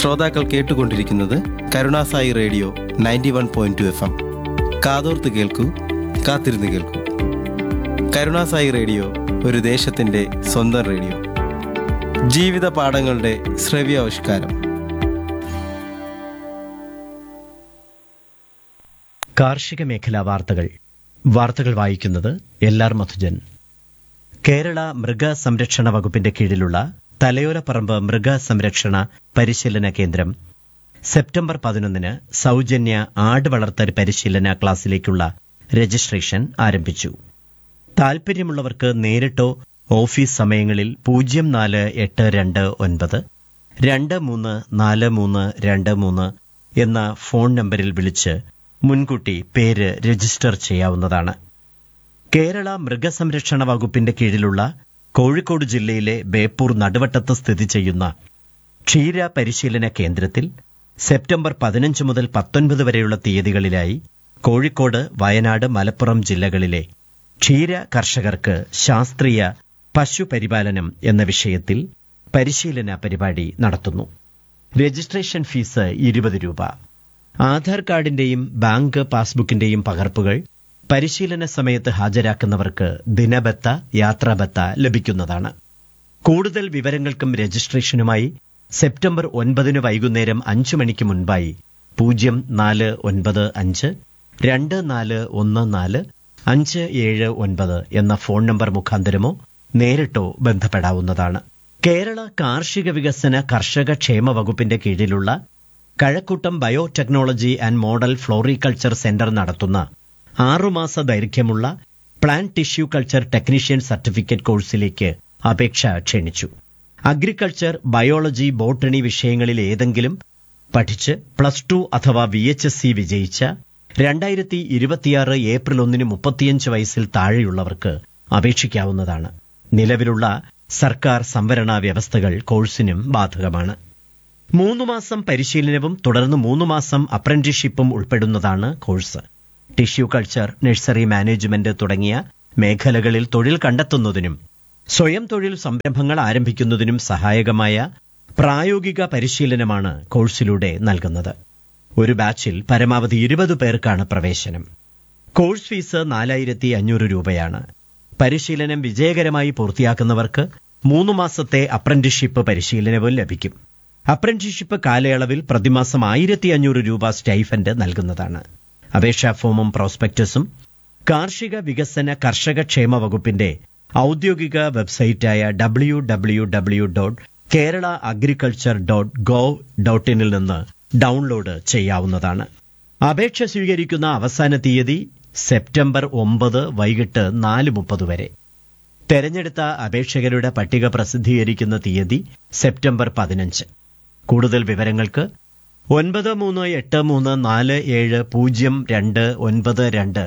ശ്രോതാക്കൾ കേട്ടുകൊണ്ടിരിക്കുന്നത് കരുണാസായി radio ninety one point two F M കാതോർത്ത് കേൾക്കൂ കാത്തിരുന്ന് കേൾക്കൂ കരുണാസായി റേഡിയോ ഒരു ദേശത്തിൻ്റെ സ്വന്തം റേഡിയോ ജീവിത പാഠങ്ങളുടെ ശ്രവ്യാവിഷ്കാരം കാർഷിക മേഖലാ വാർത്തകൾ വാർത്തകൾ വായിക്കുന്നത് എല്ലാർ മധുജൻ കേരള മൃഗ സംരക്ഷണ വകുപ്പിന്റെ കീഴിലുള്ള തലയോലപ്പറമ്പ് മൃഗ സംരക്ഷണ പരിശീലന കേന്ദ്രം സെപ്റ്റംബർ പതിനൊന്നിന് സൗജന്യ ആട് വളർത്തൽ പരിശീലന ക്ലാസ്സിലേക്കുള്ള രജിസ്ട്രേഷൻ ആരംഭിച്ചു താൽപ്പര്യമുള്ളവർക്ക് നേരിട്ടോ ഓഫീസ് സമയങ്ങളിൽ പൂജ്യം നാല് എട്ട് രണ്ട് ഒൻപത് രണ്ട് മൂന്ന് നാല് മൂന്ന് രണ്ട് മൂന്ന് എന്ന ഫോൺ നമ്പറിൽ വിളിച്ച് മുൻകൂട്ടി പേര് രജിസ്റ്റർ ചെയ്യാവുന്നതാണ് കേരള മൃഗസംരക്ഷണ വകുപ്പിന്റെ കീഴിലുള്ള കോഴിക്കോട് ജില്ലയിലെ ബേപ്പൂർ നടുവട്ടത്ത് സ്ഥിതി ചെയ്യുന്ന ക്ഷീര പരിശീലന കേന്ദ്രത്തിൽ സെപ്റ്റംബർ പതിനഞ്ച് മുതൽ പത്തൊൻപത് വരെയുള്ള തീയതികളിലായി കോഴിക്കോട് വയനാട് മലപ്പുറം ജില്ലകളിലെ ക്ഷീര കർഷകർക്ക് ശാസ്ത്രീയ പശുപരിപാലനം എന്ന വിഷയത്തിൽ പരിശീലന പരിപാടി നടത്തുന്നു രജിസ്ട്രേഷൻ ഫീസ് ഇരുപത് രൂപ ആധാർ കാർഡിന്റെയും ബാങ്ക് പാസ്ബുക്കിന്റെയും പകർപ്പുകൾ പരിശീലന സമയത്ത് ഹാജരാക്കുന്നവർക്ക് ദിനബത്ത യാത്രാബത്ത ലഭിക്കുന്നതാണ് കൂടുതൽ വിവരങ്ങൾക്കും രജിസ്ട്രേഷനുമായി സെപ്റ്റംബർ ഒൻപതിന് വൈകുന്നേരം അഞ്ചു മണിക്ക് മുൻപായി പൂജ്യം നാല് ഒൻപത് അഞ്ച് രണ്ട് നാല് ഒന്ന് നാല് അഞ്ച് ഏഴ് ഒൻപത് എന്ന ഫോൺ നമ്പർ മുഖാന്തരമോ നേരിട്ടോ ബന്ധപ്പെടാവുന്നതാണ് കേരള കാർഷിക വികസന കർഷക ക്ഷേമ വകുപ്പിന്റെ കീഴിലുള്ള Kazhakkoottam biotechnology and model floriculture centre നടത്തുന്ന ആറുമാസ ദൈർഘ്യമുള്ള plant tissue culture technician certificate കോഴ്സിലേക്ക് അപേക്ഷ ക്ഷണിച്ചു അഗ്രികൾച്ചർ ബയോളജി ബോട്ടണി വിഷയങ്ങളിൽ ഏതെങ്കിലും പഠിച്ച് പ്ലസ് ടു അഥവാ വി എച്ച് എസ് സി വിജയിച്ച രണ്ടായിരത്തി ഇരുപത്തിയാറ് ഏപ്രിൽ ഒന്നിന് മുപ്പത്തിയഞ്ച് വയസ്സിൽ താഴെയുള്ളവർക്ക് അപേക്ഷിക്കാവുന്നതാണ് നിലവിലുള്ള സർക്കാർ സംവരണ വ്യവസ്ഥകൾ കോഴ്സിനും ബാധകമാണ് മൂന്ന് മാസം പരിശീലനവും തുടർന്ന് മൂന്ന് മാസം അപ്രന്റീഷിപ്പും ഉൾപ്പെടുന്നതാണ് course tissue culture nursery management തുടങ്ങിയ മേഖലകളിൽ തൊഴിൽ കണ്ടെത്തുന്നതിനും സ്വയം തൊഴിൽ സംരംഭങ്ങൾ ആരംഭിക്കുന്നതിനും സഹായകമായ പ്രായോഗിക പരിശീലനമാണ് കോഴ്സിലൂടെ നൽകുന്നത് ഒരു ബാച്ചിൽ പരമാവധി ഇരുപത് പേർക്കാണ് പ്രവേശനം കോഴ്സ് ഫീസ് നാലായിരത്തി അഞ്ഞൂറ് രൂപയാണ് പരിശീലനം വിജയകരമായി പൂർത്തിയാക്കുന്നവർക്ക് മൂന്ന് മാസത്തെ അപ്രന്റീഷിപ്പ് പരിശീലനവും ലഭിക്കും അപ്രന്റീഷിപ്പ് കാലയളവിൽ പ്രതിമാസം ആയിരത്തി അഞ്ഞൂറ് രൂപ സ്റ്റൈഫൻഡ് നൽകുന്നതാണ് അപേക്ഷാ ഫോമും പ്രോസ്പെക്ടസും കാർഷിക വികസന കർഷക ക്ഷേമ വകുപ്പിന്റെ ഔദ്യോഗിക വെബ്സൈറ്റായ W W W dot Kerala agriculture dot gov dot ഇനിൽ നിന്ന് ഡൗൺലോഡ് ചെയ്യാവുന്നതാണ് അപേക്ഷ സ്വീകരിക്കുന്ന അവസാന തീയതി സെപ്റ്റംബർ ഒമ്പത് വൈകിട്ട് നാല് മുപ്പത് വരെ തെരഞ്ഞെടുത്ത അപേക്ഷകരുടെ പട്ടിക പ്രസിദ്ധീകരിക്കുന്ന തീയതി സെപ്റ്റംബർ പതിനഞ്ച് കൂടുതൽ വിവരങ്ങൾക്ക് ഒൻപത് മൂന്ന് എട്ട് മൂന്ന് നാല് ഏഴ് പൂജ്യം രണ്ട് ഒൻപത് രണ്ട്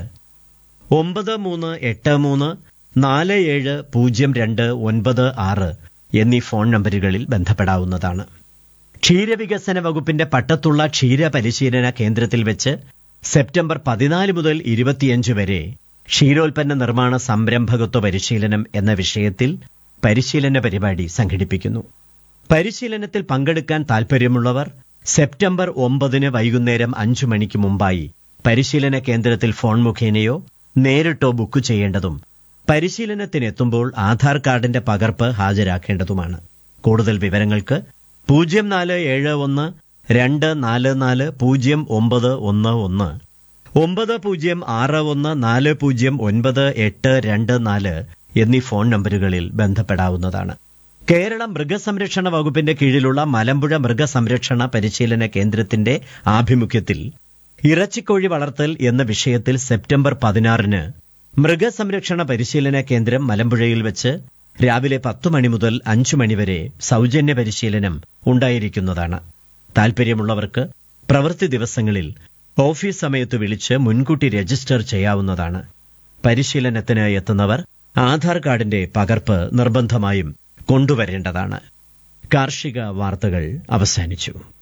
ഒമ്പത് മൂന്ന് എട്ട് മൂന്ന് നാല് ഏഴ് പൂജ്യം രണ്ട് ഒൻപത് ആറ് എന്നീ ഫോൺ നമ്പറുകളിൽ ബന്ധപ്പെടാവുന്നതാണ് ക്ഷീരവികസന വകുപ്പിന്റെ പട്ടത്തുള്ള ക്ഷീര പരിശീലന കേന്ദ്രത്തിൽ വെച്ച് സെപ്റ്റംബർ പതിനാല് മുതൽ ഇരുപത്തിയഞ്ച് വരെ ക്ഷീരോൽപ്പന്ന നിർമ്മാണ സംരംഭകത്വ പരിശീലനം എന്ന വിഷയത്തിൽ പരിശീലന പരിപാടി സംഘടിപ്പിക്കുന്നു പരിശീലനത്തിൽ പങ്കെടുക്കാൻ താൽപ്പര്യമുള്ളവർ സെപ്റ്റംബർ ഒമ്പതിന് വൈകുന്നേരം അഞ്ചു മണിക്ക് മുമ്പായി പരിശീലന കേന്ദ്രത്തിൽ ഫോൺ മുഖേനയോ നേരിട്ടോ ബുക്ക് ചെയ്യേണ്ടതും പരിശീലനത്തിനെത്തുമ്പോൾ ആധാർ കാർഡിന്റെ പകർപ്പ് ഹാജരാക്കേണ്ടതുമാണ് കൂടുതൽ വിവരങ്ങൾക്ക് പൂജ്യം നാല് ഏഴ് ഒന്ന് രണ്ട് നാല് നാല് പൂജ്യം ഒമ്പത് ഒന്ന് ഒന്ന് ഒമ്പത് പൂജ്യം ആറ് ഒന്ന് നാല് പൂജ്യം ഒൻപത് എട്ട് രണ്ട് നാല് എന്നീ ഫോൺ നമ്പറുകളിൽ ബന്ധപ്പെടാവുന്നതാണ് കേരള മൃഗസംരക്ഷണ വകുപ്പിന്റെ കീഴിലുള്ള മലമ്പുഴ മൃഗസംരക്ഷണ പരിശീലന കേന്ദ്രത്തിന്റെ ആഭിമുഖ്യത്തിൽ ഇറച്ചിക്കോഴി വളർത്തൽ എന്ന വിഷയത്തിൽ സെപ്റ്റംബർ പതിനാറിന് മൃഗസംരക്ഷണ പരിശീലന കേന്ദ്രം മലമ്പുഴയിൽ വെച്ച് രാവിലെ പത്തു മണി മുതൽ അഞ്ചു മണിവരെ സൗജന്യ പരിശീലനം ഉണ്ടായിരിക്കുന്നതാണ് താൽപ്പര്യമുള്ളവർക്ക് പ്രവൃത്തി ദിവസങ്ങളിൽ ഓഫീസ് സമയത്ത് വിളിച്ച് മുൻകൂട്ടി രജിസ്റ്റർ ചെയ്യാവുന്നതാണ് പരിശീലനത്തിന് എത്തുന്നവർ ആധാർ കാർഡിന്റെ പകർപ്പ് നിർബന്ധമായും കൊണ്ടുവരേണ്ടതാണ് കാർഷിക വാർത്തകൾ അവസാനിച്ചു